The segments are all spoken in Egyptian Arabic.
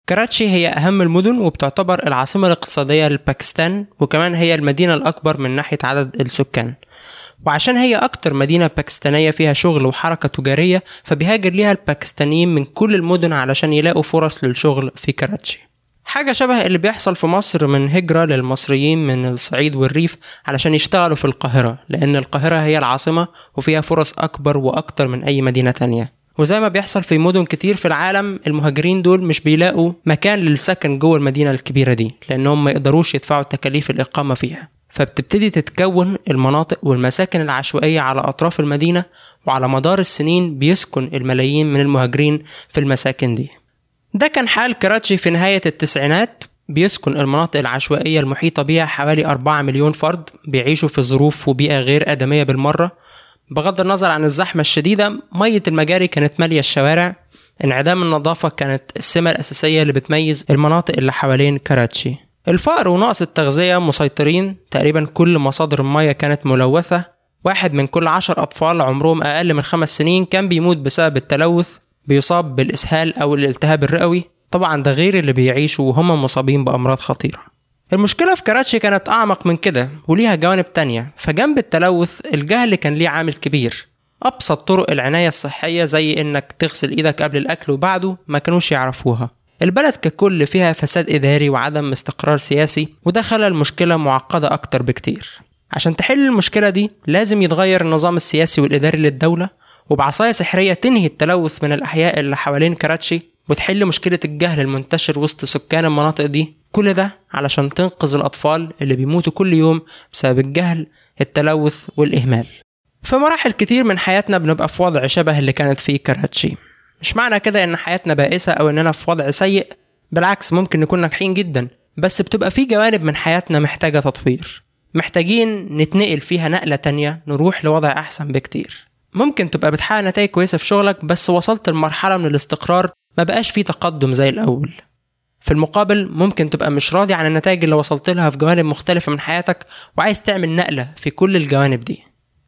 كراتشي هي أهم المدن وبتعتبر العاصمة الاقتصادية لباكستان وكمان هي المدينة الأكبر من ناحية عدد السكان وعشان هي أكتر مدينة باكستانية فيها شغل وحركة تجارية فبيهاجر ليها الباكستانيين من كل المدن علشان يلاقوا فرص للشغل في كراتشي حاجة شبه اللي بيحصل في مصر من هجرة للمصريين من الصعيد والريف علشان يشتغلوا في القاهرة لأن القاهرة هي العاصمة وفيها فرص أكبر وأكتر من أي مدينة تانية وزي ما بيحصل في مدن كتير في العالم المهاجرين دول مش بيلاقوا مكان للسكن جوه المدينة الكبيرة دي لأنهم ما يقدروش يدفعوا تكاليف الإقامة فيها فبتبتدي تتكون المناطق والمساكن العشوائية على أطراف المدينة وعلى مدار السنين بيسكن الملايين من المهاجرين في المساكن دي ده كان حال كراتشي في نهاية التسعينات بيسكن المناطق العشوائية المحيطة بيها حوالي 4 مليون فرد بيعيشوا في ظروف وبيئة غير آدمية بالمرة بغض النظر عن الزحمة الشديدة مية المجاري كانت مالية الشوارع انعدام النظافة كانت السمة الأساسية اللي بتميز المناطق اللي حوالين كراتشي الفقر ونقص التغذية مسيطرين تقريبا كل مصادر المية كانت ملوثة واحد من كل عشر أطفال عمرهم أقل من خمس سنين كان بيموت بسبب التلوث بيصاب بالإسهال أو الالتهاب الرئوي طبعا ده غير اللي بيعيشوا وهم مصابين بأمراض خطيرة المشكلة في كراتشي كانت أعمق من كده وليها جوانب تانية فجنب التلوث الجهل كان ليه عامل كبير أبسط طرق العناية الصحية زي إنك تغسل إيدك قبل الأكل وبعده ما كانوش يعرفوها البلد ككل فيها فساد إداري وعدم استقرار سياسي وده خلى المشكلة معقدة أكتر بكتير عشان تحل المشكلة دي لازم يتغير النظام السياسي والإداري للدولة وبعصاية سحرية تنهي التلوث من الأحياء اللي حوالين كراتشي وتحل مشكلة الجهل المنتشر وسط سكان المناطق دي كل ده علشان تنقذ الأطفال اللي بيموتوا كل يوم بسبب الجهل التلوث والإهمال في مراحل كتير من حياتنا بنبقى في وضع شبه اللي كانت فيه كراتشي مش معنى كده ان حياتنا بائسة او اننا في وضع سيء بالعكس ممكن نكون ناجحين جدا بس بتبقى في جوانب من حياتنا محتاجة تطوير محتاجين نتنقل فيها نقلة تانية نروح لوضع أحسن بكتير ممكن تبقى بتحقق نتائج كويسة في شغلك بس وصلت لمرحلة من الاستقرار ما بقاش فيه تقدم زي الأول في المقابل ممكن تبقى مش راضي عن النتائج اللي وصلت لها في جوانب مختلفة من حياتك وعايز تعمل نقلة في كل الجوانب دي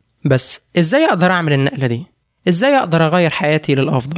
بس ازاي اقدر اعمل النقلة دي؟ ازاي اقدر اغير حياتي للافضل؟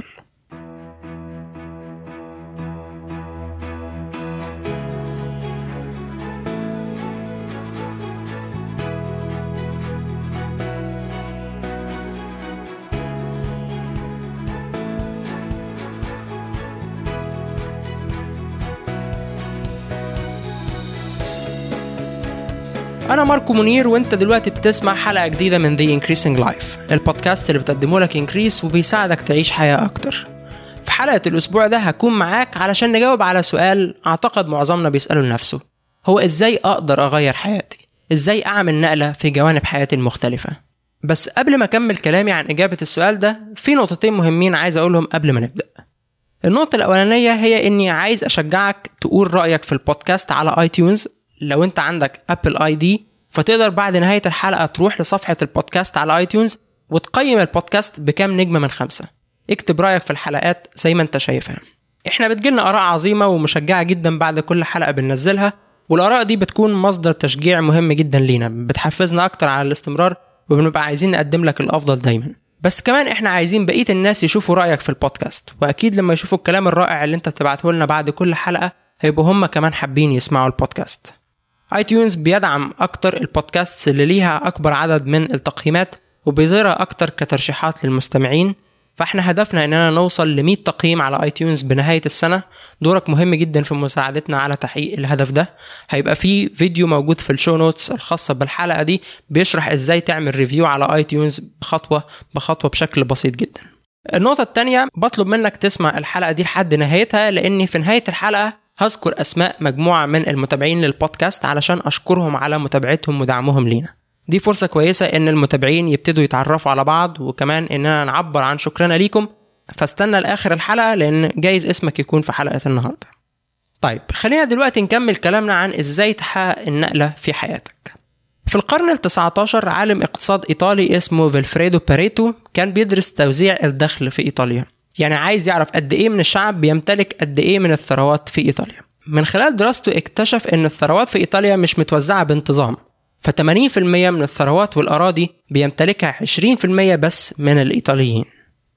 أنا ماركو منير وأنت دلوقتي بتسمع حلقة جديدة من The Increasing Life البودكاست اللي بتقدمه لك إنكريس وبيساعدك تعيش حياة أكتر في حلقة الأسبوع ده هكون معاك علشان نجاوب على سؤال أعتقد معظمنا بيسأله لنفسه هو إزاي أقدر أغير حياتي؟ إزاي أعمل نقلة في جوانب حياتي المختلفة؟ بس قبل ما أكمل كلامي عن إجابة السؤال ده في نقطتين مهمين عايز أقولهم قبل ما نبدأ النقطة الأولانية هي إني عايز أشجعك تقول رأيك في البودكاست على آي تيونز لو انت عندك ابل اي دي فتقدر بعد نهايه الحلقه تروح لصفحه البودكاست على اي تيونز وتقيم البودكاست بكام نجمه من خمسه اكتب رايك في الحلقات زي ما انت شايفها احنا بتجيلنا اراء عظيمه ومشجعه جدا بعد كل حلقه بننزلها والاراء دي بتكون مصدر تشجيع مهم جدا لينا بتحفزنا اكتر على الاستمرار وبنبقى عايزين نقدم لك الافضل دايما بس كمان احنا عايزين بقيه الناس يشوفوا رايك في البودكاست واكيد لما يشوفوا الكلام الرائع اللي انت بتبعته لنا بعد كل حلقه هيبقوا هم كمان حابين يسمعوا البودكاست اي تيونز بيدعم اكتر البودكاست اللي ليها اكبر عدد من التقييمات وبيظهرها اكتر كترشيحات للمستمعين فاحنا هدفنا اننا نوصل ل 100 تقييم على اي تيونز بنهايه السنه دورك مهم جدا في مساعدتنا على تحقيق الهدف ده هيبقى في فيديو موجود في الشو نوتس الخاصه بالحلقه دي بيشرح ازاي تعمل ريفيو على اي تيونز خطوه بخطوه بشكل بسيط جدا النقطه الثانيه بطلب منك تسمع الحلقه دي لحد نهايتها لاني في نهايه الحلقه هذكر اسماء مجموعه من المتابعين للبودكاست علشان اشكرهم على متابعتهم ودعمهم لينا دي فرصة كويسة إن المتابعين يبتدوا يتعرفوا على بعض وكمان إننا نعبر عن شكرنا ليكم فاستنى لآخر الحلقة لأن جايز اسمك يكون في حلقة النهاردة. طيب خلينا دلوقتي نكمل كلامنا عن إزاي تحقق النقلة في حياتك. في القرن ال 19 عالم اقتصاد إيطالي اسمه فيلفريدو باريتو كان بيدرس توزيع الدخل في إيطاليا. يعني عايز يعرف قد إيه من الشعب بيمتلك قد إيه من الثروات في إيطاليا. من خلال دراسته اكتشف إن الثروات في إيطاليا مش متوزعة بانتظام ف 80% من الثروات والأراضي بيمتلكها 20% بس من الإيطاليين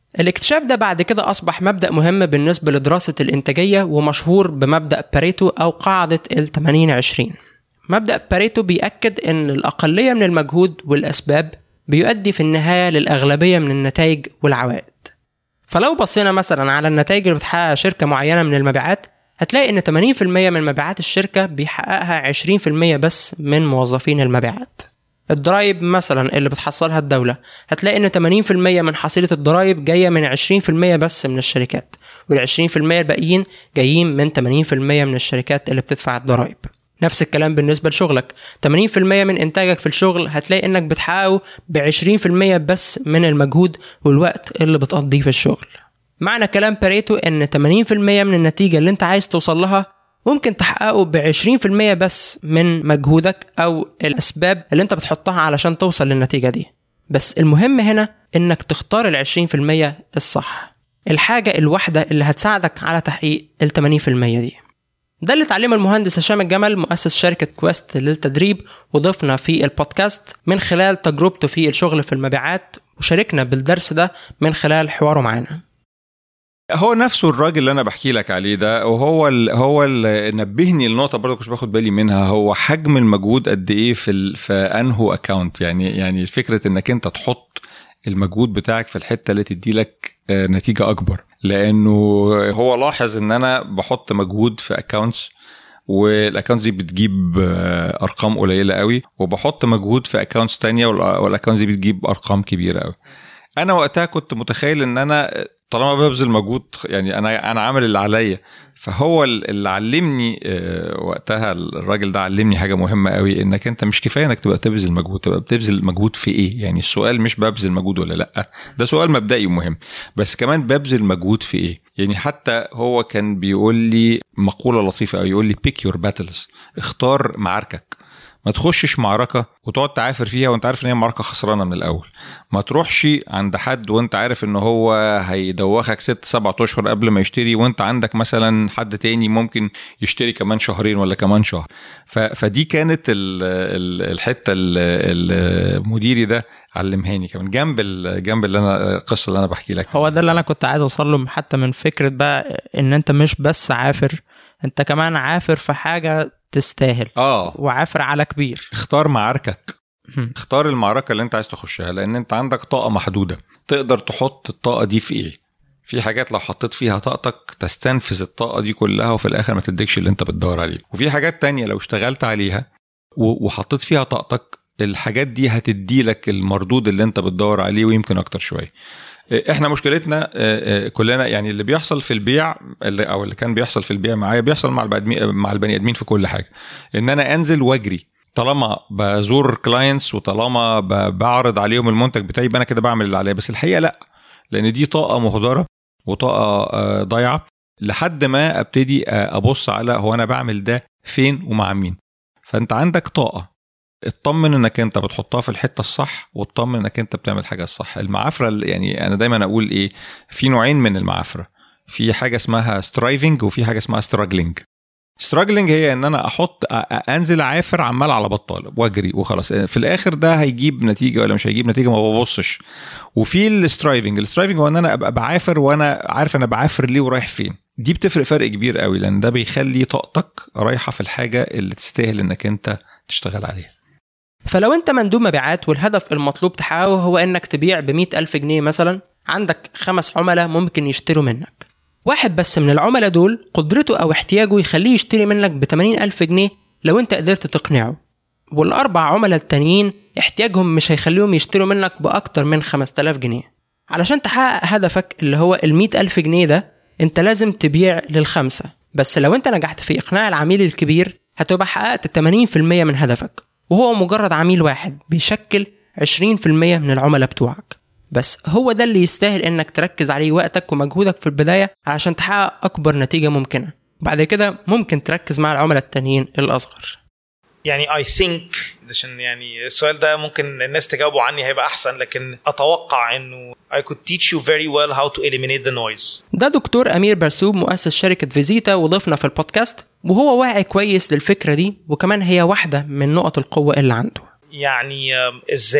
الاكتشاف ده بعد كده أصبح مبدأ مهم بالنسبة لدراسة الإنتاجية ومشهور بمبدأ باريتو أو قاعدة ال 80 20 مبدأ باريتو بيأكد إن الأقلية من المجهود والأسباب بيؤدي في النهاية للأغلبية من النتائج والعوائد فلو بصينا مثلا على النتائج اللي بتحققها شركة معينة من المبيعات هتلاقي إن 80% من مبيعات الشركة بيحققها 20% بس من موظفين المبيعات الضرايب مثلا اللي بتحصلها الدولة هتلاقي إن 80% من حصيلة الضرايب جاية من 20% بس من الشركات وال 20% الباقيين جايين من 80% من الشركات اللي بتدفع الضرايب نفس الكلام بالنسبة لشغلك 80% من إنتاجك في الشغل هتلاقي إنك بتحققه ب 20% بس من المجهود والوقت اللي بتقضيه في الشغل معنى كلام باريتو إن 80% من النتيجة اللي أنت عايز توصل لها ممكن تحققه ب 20% بس من مجهودك أو الأسباب اللي أنت بتحطها علشان توصل للنتيجة دي بس المهم هنا إنك تختار ال 20% الصح الحاجة الواحدة اللي هتساعدك على تحقيق ال 80% دي ده اللي اتعلمه المهندس هشام الجمل مؤسس شركة كويست للتدريب وضفنا في البودكاست من خلال تجربته في الشغل في المبيعات وشاركنا بالدرس ده من خلال حواره معانا هو نفسه الراجل اللي انا بحكي لك عليه ده وهو ال هو اللي نبهني لنقطه برضه كنت باخد بالي منها هو حجم المجهود قد ايه في ال في انهو اكونت يعني يعني فكره انك انت تحط المجهود بتاعك في الحته اللي تدي لك نتيجه اكبر لانه هو لاحظ ان انا بحط مجهود في اكونتس والاكونتس دي بتجيب ارقام قليله قوي وبحط مجهود في اكونتس تانية والاكونتس دي بتجيب ارقام كبيره قوي انا وقتها كنت متخيل ان انا طالما ببذل مجهود يعني انا انا عامل اللي عليا فهو اللي علمني وقتها الراجل ده علمني حاجه مهمه قوي انك انت مش كفايه انك تبقى تبذل مجهود تبقى بتبذل مجهود في ايه يعني السؤال مش ببذل مجهود ولا لا ده سؤال مبدئي مهم بس كمان ببذل مجهود في ايه يعني حتى هو كان بيقول لي مقوله لطيفه قوي يقول لي بيك يور باتلز اختار معاركك ما تخشش معركة وتقعد تعافر فيها وانت عارف ان هي معركة خسرانة من الاول ما تروحش عند حد وانت عارف ان هو هيدوخك ست سبعة اشهر قبل ما يشتري وانت عندك مثلا حد تاني ممكن يشتري كمان شهرين ولا كمان شهر فدي كانت ال ال الحتة المديري ده علمهاني كمان جنب جنب اللي انا القصه اللي انا بحكي لك هو ده اللي انا كنت عايز اوصل له حتى من فكره بقى ان انت مش بس عافر انت كمان عافر في حاجه تستاهل اه وعافر على كبير اختار معاركك اختار المعركه اللي انت عايز تخشها لان انت عندك طاقه محدوده تقدر تحط الطاقه دي في ايه في حاجات لو حطيت فيها طاقتك تستنفذ الطاقه دي كلها وفي الاخر ما تديكش اللي انت بتدور عليه وفي حاجات تانية لو اشتغلت عليها وحطيت فيها طاقتك الحاجات دي هتدي لك المردود اللي انت بتدور عليه ويمكن اكتر شويه احنا مشكلتنا كلنا يعني اللي بيحصل في البيع اللي او اللي كان بيحصل في البيع معايا بيحصل مع مع البني ادمين في كل حاجه ان انا انزل واجري طالما بزور كلاينتس وطالما بعرض عليهم المنتج بتاعي يبقى انا كده بعمل اللي عليا بس الحقيقه لا لان دي طاقه مهدره وطاقه ضايعه لحد ما ابتدي ابص على هو انا بعمل ده فين ومع مين فانت عندك طاقه اطمن انك انت بتحطها في الحته الصح واطمن انك انت بتعمل حاجه الصح المعافره يعني انا دايما اقول ايه في نوعين من المعافره في حاجه اسمها سترايفنج وفي حاجه اسمها ستراجلينج ستراجلينج هي ان انا احط انزل عافر عمال على بطال واجري وخلاص في الاخر ده هيجيب نتيجه ولا مش هيجيب نتيجه ما ببصش وفي السترايفنج السترايفنج هو ان انا ابقى بعافر وانا عارف انا بعافر ليه ورايح فين دي بتفرق فرق كبير قوي لان ده بيخلي طاقتك رايحه في الحاجه اللي تستاهل انك انت تشتغل عليها فلو انت مندوب مبيعات والهدف المطلوب تحققه هو انك تبيع ب ألف جنيه مثلا عندك خمس عملاء ممكن يشتروا منك واحد بس من العملاء دول قدرته او احتياجه يخليه يشتري منك ب ألف جنيه لو انت قدرت تقنعه والاربع عملاء التانيين احتياجهم مش هيخليهم يشتروا منك باكتر من 5000 جنيه علشان تحقق هدفك اللي هو ال ألف جنيه ده انت لازم تبيع للخمسة بس لو انت نجحت في اقناع العميل الكبير هتبقى حققت 80% من هدفك وهو مجرد عميل واحد بيشكل 20% من العملاء بتوعك بس هو ده اللي يستاهل انك تركز عليه وقتك ومجهودك في البداية علشان تحقق اكبر نتيجة ممكنة بعد كده ممكن تركز مع العملاء التانيين الاصغر يعني اي ثينك عشان يعني السؤال ده ممكن الناس تجاوبوا عني هيبقى احسن لكن اتوقع انه I could teach you very well how to eliminate the noise ده دكتور امير برسوب مؤسس شركه فيزيتا وضيفنا في البودكاست وهو واعي كويس للفكره دي وكمان هي واحده من نقط القوه اللي عنده يعني ازاي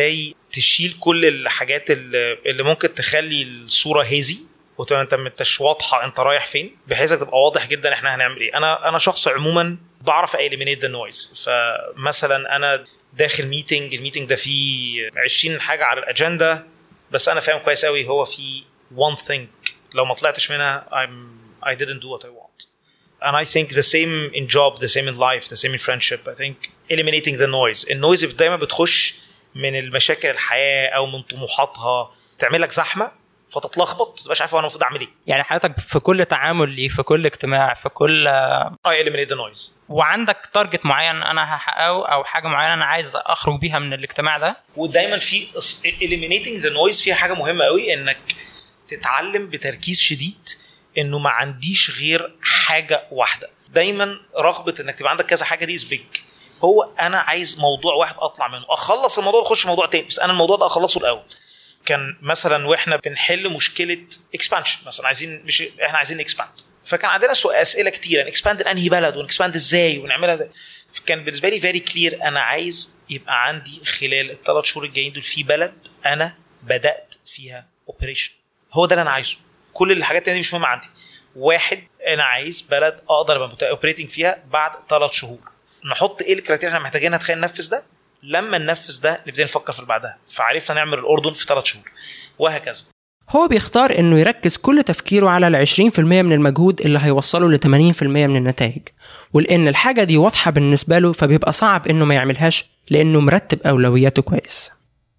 تشيل كل الحاجات اللي, اللي ممكن تخلي الصوره هيزي وتبقى انت مش واضحه انت رايح فين بحيث تبقى واضح جدا احنا هنعمل ايه انا انا شخص عموما بعرف اليمينيت ذا نويز فمثلا انا داخل ميتنج الميتنج ده فيه 20 حاجه على الاجنده بس انا فاهم كويس قوي هو في one thing لو ما طلعتش منها I'm I didn't do what I want and I think the same in job the same in life the same in friendship I think eliminating the noise النويز دايما بتخش من المشاكل الحياه او من طموحاتها تعمل لك زحمه فتتلخبط ما تبقاش عارف انا المفروض اعمل ايه يعني حضرتك في كل تعامل لي في كل اجتماع في كل I eliminate the noise وعندك تارجت معين انا هحققه او حاجه معينه انا عايز اخرج بيها من الاجتماع ده ودايما في eliminating the noise فيها حاجه مهمه قوي انك تتعلم بتركيز شديد انه ما عنديش غير حاجه واحده دايما رغبه انك تبقى عندك كذا حاجه دي از بيج هو انا عايز موضوع واحد اطلع منه اخلص الموضوع اخش موضوع تاني بس انا الموضوع ده اخلصه الاول كان مثلا واحنا بنحل مشكله اكسبانشن مثلا عايزين مش احنا عايزين اكسباند فكان عندنا سؤال اسئله كتيره نكسباند لانهي بلد ونكسباند ازاي ونعملها ازاي كان بالنسبه لي فيري كلير انا عايز يبقى عندي خلال الثلاث شهور الجايين دول في بلد انا بدات فيها اوبريشن هو ده اللي انا عايزه كل الحاجات التانية مش مهمه عندي واحد انا عايز بلد اقدر ابقى اوبريتنج فيها بعد ثلاث شهور نحط ايه الكريتيريا احنا محتاجينها تخيل ننفذ ده لما ننفذ ده نبتدي نفكر في اللي بعدها فعرفنا نعمل الاردن في ثلاث شهور وهكذا هو بيختار انه يركز كل تفكيره على ال 20% من المجهود اللي هيوصله ل 80% من النتائج ولان الحاجه دي واضحه بالنسبه له فبيبقى صعب انه ما يعملهاش لانه مرتب اولوياته كويس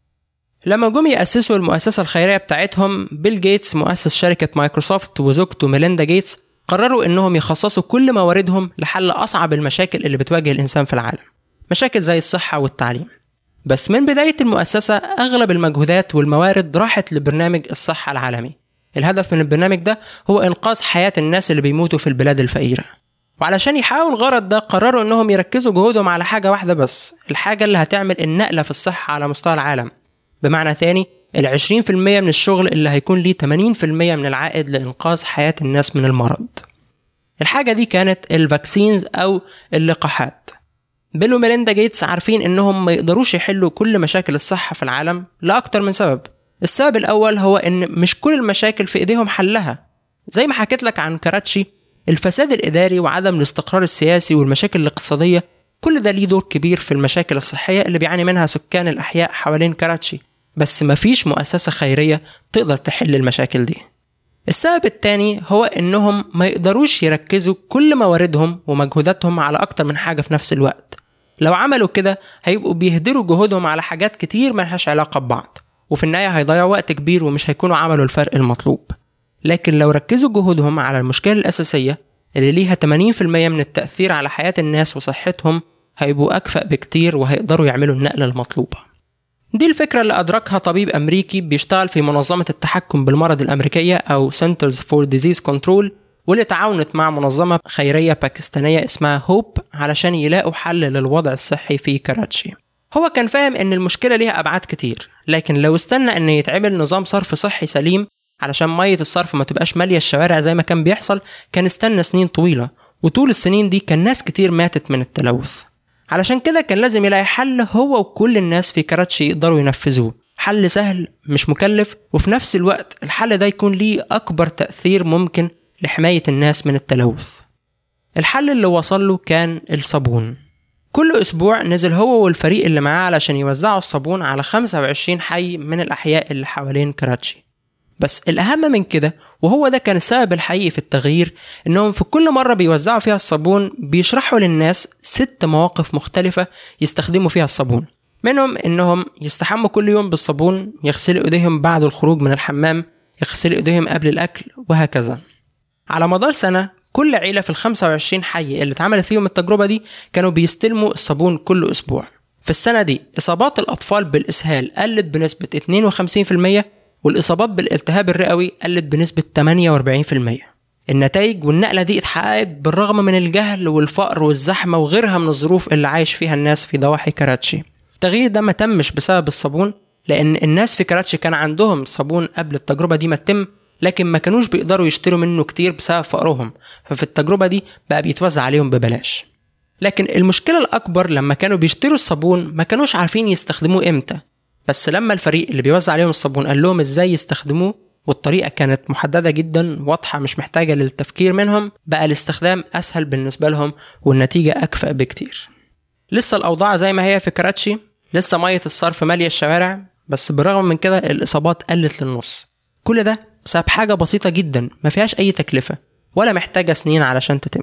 لما جم يأسسوا المؤسسة الخيرية بتاعتهم بيل جيتس مؤسس شركة مايكروسوفت وزوجته ميليندا جيتس قرروا انهم يخصصوا كل مواردهم لحل اصعب المشاكل اللي بتواجه الانسان في العالم مشاكل زي الصحة والتعليم بس من بداية المؤسسة أغلب المجهودات والموارد راحت لبرنامج الصحة العالمي الهدف من البرنامج ده هو إنقاذ حياة الناس اللي بيموتوا في البلاد الفقيرة وعلشان يحققوا الغرض ده قرروا إنهم يركزوا جهودهم على حاجة واحدة بس الحاجة اللي هتعمل النقلة في الصحة على مستوى العالم بمعنى تاني ال 20% من الشغل اللي هيكون ليه 80% من العائد لإنقاذ حياة الناس من المرض الحاجة دي كانت الفاكسينز أو اللقاحات بيل وميليندا جيتس عارفين انهم ما يقدروش يحلوا كل مشاكل الصحة في العالم لأكتر من سبب السبب الأول هو إن مش كل المشاكل في إيديهم حلها زي ما حكيت لك عن كراتشي الفساد الإداري وعدم الاستقرار السياسي والمشاكل الاقتصادية كل ده ليه دور كبير في المشاكل الصحية اللي بيعاني منها سكان الأحياء حوالين كراتشي بس مفيش مؤسسة خيرية تقدر تحل المشاكل دي السبب التاني هو انهم ما يقدروش يركزوا كل مواردهم ومجهوداتهم على اكتر من حاجة في نفس الوقت لو عملوا كده هيبقوا بيهدروا جهودهم على حاجات كتير ملهاش علاقة ببعض وفي النهاية هيضيعوا وقت كبير ومش هيكونوا عملوا الفرق المطلوب لكن لو ركزوا جهودهم على المشكلة الأساسية اللي ليها 80% من التأثير على حياة الناس وصحتهم هيبقوا أكفأ بكتير وهيقدروا يعملوا النقلة المطلوبة دي الفكرة اللي أدركها طبيب أمريكي بيشتغل في منظمة التحكم بالمرض الأمريكية أو Centers for Disease Control واللي تعاونت مع منظمة خيرية باكستانية اسمها هوب علشان يلاقوا حل للوضع الصحي في كراتشي هو كان فاهم ان المشكلة ليها أبعاد كتير لكن لو استنى ان يتعمل نظام صرف صحي سليم علشان مية الصرف ما تبقاش مالية الشوارع زي ما كان بيحصل كان استنى سنين طويلة وطول السنين دي كان ناس كتير ماتت من التلوث علشان كده كان لازم يلاقي حل هو وكل الناس في كراتشي يقدروا ينفذوه حل سهل مش مكلف وفي نفس الوقت الحل ده يكون ليه أكبر تأثير ممكن لحماية الناس من التلوث الحل اللي وصل له كان الصابون كل أسبوع نزل هو والفريق اللي معاه علشان يوزعوا الصابون على 25 حي من الأحياء اللي حوالين كراتشي بس الأهم من كده وهو ده كان السبب الحقيقي في التغيير إنهم في كل مرة بيوزعوا فيها الصابون بيشرحوا للناس ست مواقف مختلفة يستخدموا فيها الصابون منهم إنهم يستحموا كل يوم بالصابون يغسلوا إيديهم بعد الخروج من الحمام يغسلوا إيديهم قبل الأكل وهكذا على مدار سنة كل عيلة في ال 25 حي اللي اتعملت فيهم التجربة دي كانوا بيستلموا الصابون كل أسبوع في السنة دي إصابات الأطفال بالإسهال قلت بنسبة 52% والإصابات بالالتهاب الرئوي قلت بنسبة 48% النتائج والنقلة دي اتحققت بالرغم من الجهل والفقر والزحمة وغيرها من الظروف اللي عايش فيها الناس في ضواحي كراتشي التغيير ده ما تمش بسبب الصابون لأن الناس في كراتشي كان عندهم صابون قبل التجربة دي ما تتم لكن ما كانوش بيقدروا يشتروا منه كتير بسبب فقرهم ففي التجربة دي بقى بيتوزع عليهم ببلاش لكن المشكلة الأكبر لما كانوا بيشتروا الصابون ما كانوش عارفين يستخدموه إمتى بس لما الفريق اللي بيوزع عليهم الصابون قال لهم ازاي يستخدموه والطريقة كانت محددة جدا واضحة مش محتاجة للتفكير منهم بقى الاستخدام أسهل بالنسبة لهم والنتيجة أكفأ بكتير لسه الأوضاع زي ما هي في كراتشي لسه مية الصرف مالية الشوارع بس بالرغم من كده الإصابات قلت للنص كل ده بسبب حاجة بسيطة جدا ما فيهاش أي تكلفة ولا محتاجة سنين علشان تتم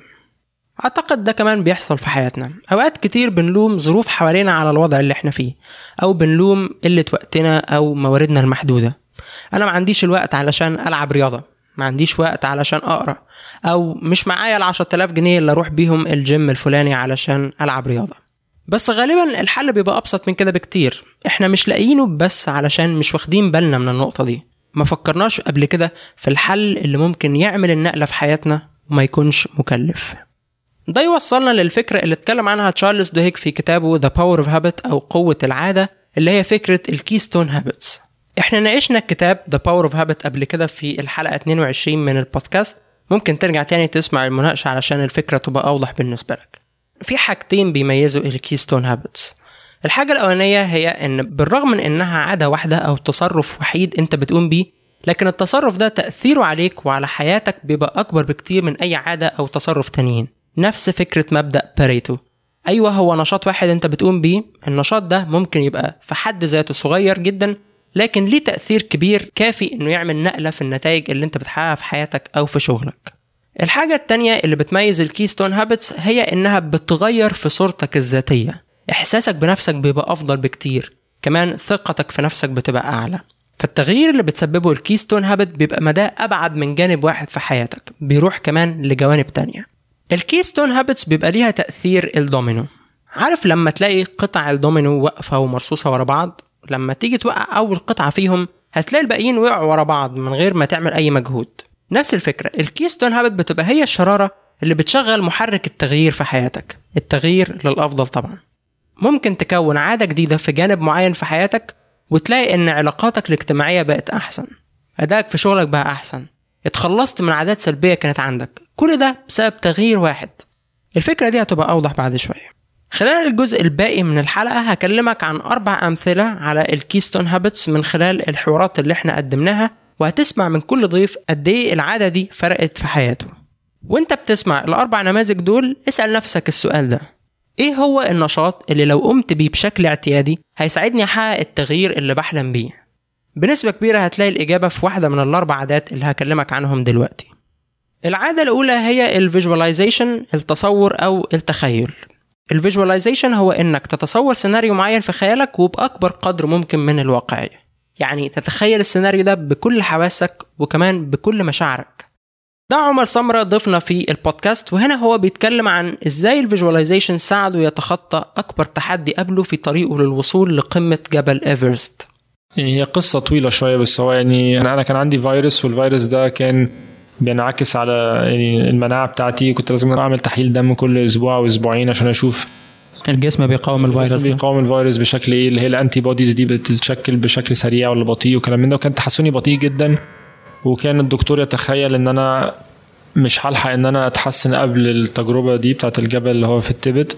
أعتقد ده كمان بيحصل في حياتنا أوقات كتير بنلوم ظروف حوالينا على الوضع اللي احنا فيه أو بنلوم قلة وقتنا أو مواردنا المحدودة أنا ما عنديش الوقت علشان ألعب رياضة ما عنديش وقت علشان أقرأ أو مش معايا العشرة آلاف جنيه اللي أروح بيهم الجيم الفلاني علشان ألعب رياضة بس غالبا الحل بيبقى أبسط من كده بكتير احنا مش لاقيينه بس علشان مش واخدين بالنا من النقطة دي ما فكرناش قبل كده في الحل اللي ممكن يعمل النقلة في حياتنا وما يكونش مكلف ده يوصلنا للفكرة اللي اتكلم عنها تشارلز دوهيك في كتابه The Power of Habit أو قوة العادة اللي هي فكرة الكيستون هابتس احنا ناقشنا الكتاب The Power of Habit قبل كده في الحلقة 22 من البودكاست ممكن ترجع تاني تسمع المناقشة علشان الفكرة تبقى أوضح بالنسبة لك في حاجتين بيميزوا الكيستون هابتس الحاجة الأولانية هي إن بالرغم من إنها عادة واحدة أو تصرف وحيد أنت بتقوم بيه لكن التصرف ده تأثيره عليك وعلى حياتك بيبقى أكبر بكتير من أي عادة أو تصرف تانيين نفس فكرة مبدأ باريتو أيوة هو نشاط واحد أنت بتقوم بيه النشاط ده ممكن يبقى في حد ذاته صغير جدا لكن ليه تأثير كبير كافي إنه يعمل نقلة في النتائج اللي أنت بتحققها في حياتك أو في شغلك الحاجة التانية اللي بتميز الكيستون هابتس هي إنها بتغير في صورتك الذاتية إحساسك بنفسك بيبقى أفضل بكتير كمان ثقتك في نفسك بتبقى أعلى فالتغيير اللي بتسببه الكيستون هابت بيبقى مداه أبعد من جانب واحد في حياتك بيروح كمان لجوانب تانية الكيستون هابتس بيبقى ليها تأثير الدومينو عارف لما تلاقي قطع الدومينو واقفة ومرصوصة ورا بعض لما تيجي توقع أول قطعة فيهم هتلاقي الباقيين وقعوا ورا بعض من غير ما تعمل أي مجهود نفس الفكرة الكيستون هابت بتبقى هي الشرارة اللي بتشغل محرك التغيير في حياتك التغيير للأفضل طبعا ممكن تكون عادة جديدة في جانب معين في حياتك وتلاقي إن علاقاتك الاجتماعية بقت أحسن أدائك في شغلك بقى أحسن اتخلصت من عادات سلبية كانت عندك كل ده بسبب تغيير واحد الفكرة دي هتبقى أوضح بعد شوية خلال الجزء الباقي من الحلقة هكلمك عن أربع أمثلة على الكيستون هابتس من خلال الحوارات اللي احنا قدمناها وهتسمع من كل ضيف قد ايه العادة دي فرقت في حياته وانت بتسمع الأربع نماذج دول اسأل نفسك السؤال ده ايه هو النشاط اللي لو قمت بيه بشكل اعتيادي هيساعدني احقق التغيير اللي بحلم بيه بنسبة كبيرة هتلاقي الإجابة في واحدة من الأربع عادات اللي هكلمك عنهم دلوقتي العادة الأولى هي الفيجواليزيشن التصور أو التخيل الفيجواليزيشن هو إنك تتصور سيناريو معين في خيالك وبأكبر قدر ممكن من الواقعية يعني تتخيل السيناريو ده بكل حواسك وكمان بكل مشاعرك ده عمر سمرة ضيفنا في البودكاست وهنا هو بيتكلم عن ازاي الفيجواليزيشن ساعده يتخطى اكبر تحدي قبله في طريقه للوصول لقمة جبل ايفرست يعني هي قصة طويلة شوية بس هو يعني أنا كان عندي فيروس والفيروس ده كان بينعكس على يعني المناعة بتاعتي كنت لازم أعمل تحليل دم كل أسبوع أو أسبوعين عشان أشوف الجسم بيقاوم الفيروس الجسم ده بيقاوم الفيروس بشكل ايه اللي هي الانتي بوديز دي بتتشكل بشكل سريع ولا بطيء وكلام من ده وكان تحسني بطيء جدا وكان الدكتور يتخيل ان انا مش هلحق ان انا اتحسن قبل التجربه دي بتاعت الجبل اللي هو في التبت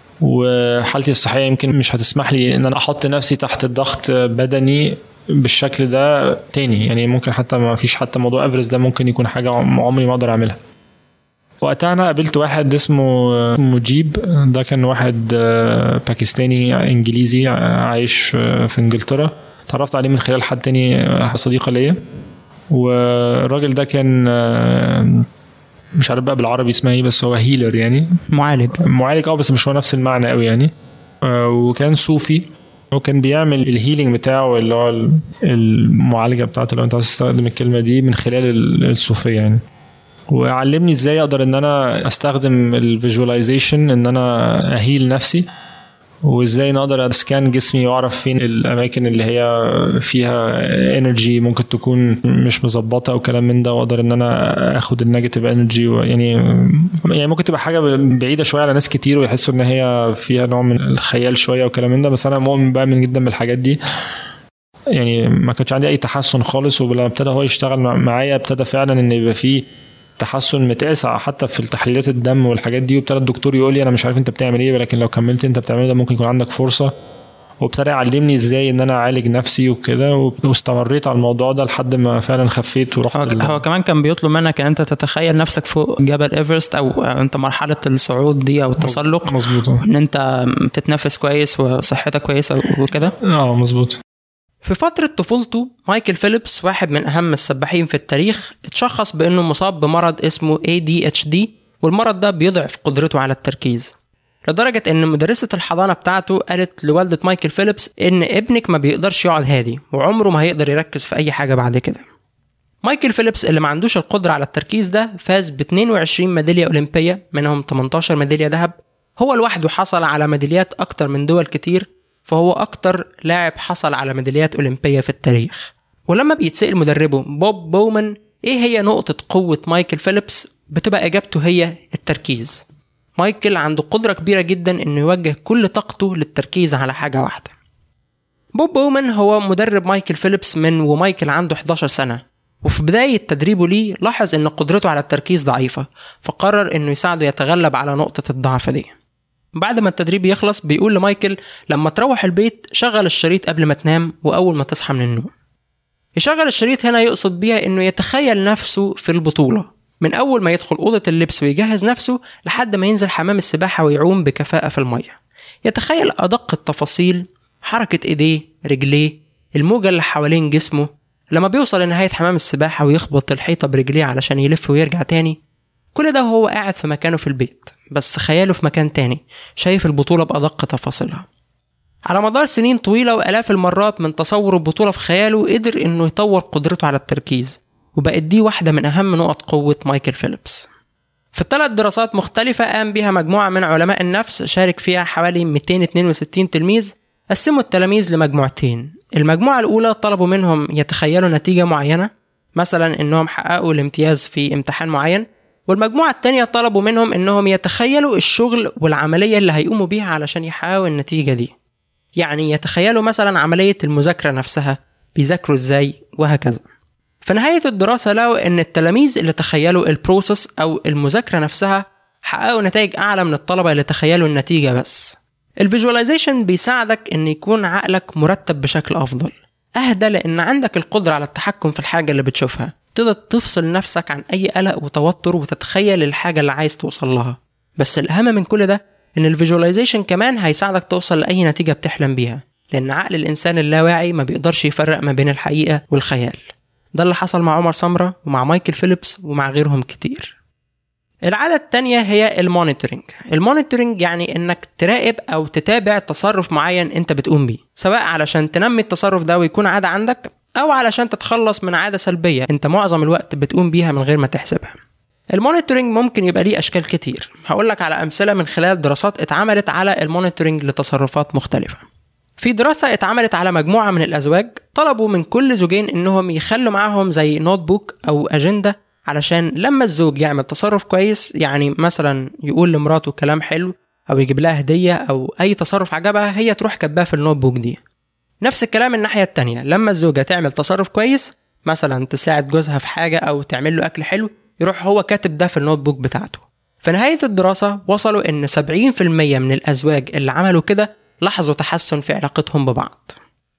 وحالتي الصحيه يمكن مش هتسمح لي ان انا احط نفسي تحت الضغط بدني بالشكل ده تاني يعني ممكن حتى ما فيش حتى موضوع ايفرست ده ممكن يكون حاجه عمري ما اقدر اعملها وقتها انا قابلت واحد اسمه مجيب ده كان واحد آه، باكستاني انجليزي عايش في في انجلترا تعرفت عليه من خلال حد تاني آه، صديقه ليا والراجل ده كان آه، مش عارف بقى بالعربي اسمها ايه بس هو هيلر يعني معالج معالج اه بس مش هو نفس المعنى قوي يعني آه، وكان صوفي وكان بيعمل الهيلينج بتاعه اللي هو ال- المعالجه بتاعته لو انت عايز تستخدم الكلمه دي من خلال ال- الصوفيه يعني وعلمني ازاي اقدر ان انا استخدم الفيجواليزيشن ان انا اهيل نفسي وازاي انا اقدر اسكان جسمي واعرف فين الاماكن اللي هي فيها انرجي ممكن تكون مش مظبطه او كلام من ده واقدر ان انا اخد النيجاتيف انرجي يعني يعني ممكن تبقى حاجه بعيده شويه على ناس كتير ويحسوا ان هي فيها نوع من الخيال شويه وكلام من ده بس انا مؤمن بامن جدا بالحاجات دي يعني ما كانش عندي اي تحسن خالص ولما ابتدى هو يشتغل مع- معايا ابتدى فعلا ان يبقى فيه تحسن متقاس حتى في التحليلات الدم والحاجات دي وابتدى الدكتور يقول لي انا مش عارف انت بتعمل ايه ولكن لو كملت انت بتعمله ده ممكن يكون عندك فرصه وابتدى يعلمني ازاي ان انا اعالج نفسي وكده واستمريت على الموضوع ده لحد ما فعلا خفيت ورحت هو, ال- هو كمان كان بيطلب منك ان انت تتخيل نفسك فوق جبل ايفرست او انت مرحله الصعود دي او التسلق مظبوط ان انت تتنفس كويس وصحتك كويسه وكده اه مظبوط في فترة طفولته مايكل فيليبس واحد من أهم السباحين في التاريخ اتشخص بأنه مصاب بمرض اسمه ADHD والمرض ده بيضعف قدرته على التركيز لدرجة إن مدرسة الحضانة بتاعته قالت لوالدة مايكل فيليبس إن ابنك ما بيقدرش يقعد هادي وعمره ما هيقدر يركز في أي حاجة بعد كده مايكل فيليبس اللي ما عندوش القدرة على التركيز ده فاز ب 22 ميدالية أولمبية منهم 18 ميدالية ذهب هو لوحده حصل على ميداليات أكتر من دول كتير فهو أكتر لاعب حصل على ميداليات أولمبية في التاريخ ولما بيتسأل مدربه بوب بومان إيه هي نقطة قوة مايكل فيليبس بتبقى إجابته هي التركيز مايكل عنده قدرة كبيرة جدا إنه يوجه كل طاقته للتركيز على حاجة واحدة بوب بومان هو مدرب مايكل فيليبس من ومايكل عنده 11 سنة وفي بداية تدريبه ليه لاحظ إن قدرته على التركيز ضعيفة فقرر إنه يساعده يتغلب على نقطة الضعف دي بعد ما التدريب يخلص بيقول لمايكل لما تروح البيت شغل الشريط قبل ما تنام وأول ما تصحى من النوم يشغل الشريط هنا يقصد بيها إنه يتخيل نفسه في البطولة من أول ما يدخل أوضة اللبس ويجهز نفسه لحد ما ينزل حمام السباحة ويعوم بكفاءة في المية يتخيل أدق التفاصيل حركة إيديه رجليه الموجة اللي حوالين جسمه لما بيوصل لنهاية حمام السباحة ويخبط الحيطة برجليه علشان يلف ويرجع تاني كل ده وهو قاعد في مكانه في البيت بس خياله في مكان تاني شايف البطولة بأدق تفاصيلها على مدار سنين طويلة وآلاف المرات من تصور البطولة في خياله قدر إنه يطور قدرته على التركيز وبقت دي واحدة من أهم نقط قوة مايكل فيليبس في الثلاث دراسات مختلفة قام بها مجموعة من علماء النفس شارك فيها حوالي 262 تلميذ قسموا التلاميذ لمجموعتين المجموعة الأولى طلبوا منهم يتخيلوا نتيجة معينة مثلا إنهم حققوا الامتياز في امتحان معين والمجموعة التانية طلبوا منهم إنهم يتخيلوا الشغل والعملية اللي هيقوموا بيها علشان يحققوا النتيجة دي يعني يتخيلوا مثلا عملية المذاكرة نفسها بيذاكروا إزاي وهكذا في نهاية الدراسة لقوا إن التلاميذ اللي تخيلوا البروسيس أو المذاكرة نفسها حققوا نتائج أعلى من الطلبة اللي تخيلوا النتيجة بس الفيجواليزيشن بيساعدك إن يكون عقلك مرتب بشكل أفضل أهدى لأن عندك القدرة على التحكم في الحاجة اللي بتشوفها تقدر تفصل نفسك عن أي قلق وتوتر وتتخيل الحاجة اللي عايز توصل لها بس الأهم من كل ده إن الفيجواليزيشن كمان هيساعدك توصل لأي نتيجة بتحلم بيها لأن عقل الإنسان اللاواعي ما بيقدرش يفرق ما بين الحقيقة والخيال ده اللي حصل مع عمر سمرة ومع مايكل فيليبس ومع غيرهم كتير العادة التانية هي المونيتورنج المونيتورنج يعني انك تراقب او تتابع تصرف معين انت بتقوم بيه سواء علشان تنمي التصرف ده ويكون عادة عندك او علشان تتخلص من عادة سلبية انت معظم الوقت بتقوم بيها من غير ما تحسبها المونيتورنج ممكن يبقى ليه اشكال كتير هقول لك على امثله من خلال دراسات اتعملت على المونيتورنج لتصرفات مختلفه في دراسة اتعملت على مجموعة من الأزواج طلبوا من كل زوجين إنهم يخلوا معاهم زي نوت بوك أو أجندة علشان لما الزوج يعمل تصرف كويس يعني مثلا يقول لمراته كلام حلو أو يجيب لها هدية أو أي تصرف عجبها هي تروح كاتباه في النوت بوك دي نفس الكلام الناحية التانية لما الزوجة تعمل تصرف كويس مثلا تساعد جوزها في حاجة أو تعمل له أكل حلو يروح هو كاتب ده في النوت بوك بتاعته في نهاية الدراسة وصلوا إن 70% من الأزواج اللي عملوا كده لاحظوا تحسن في علاقتهم ببعض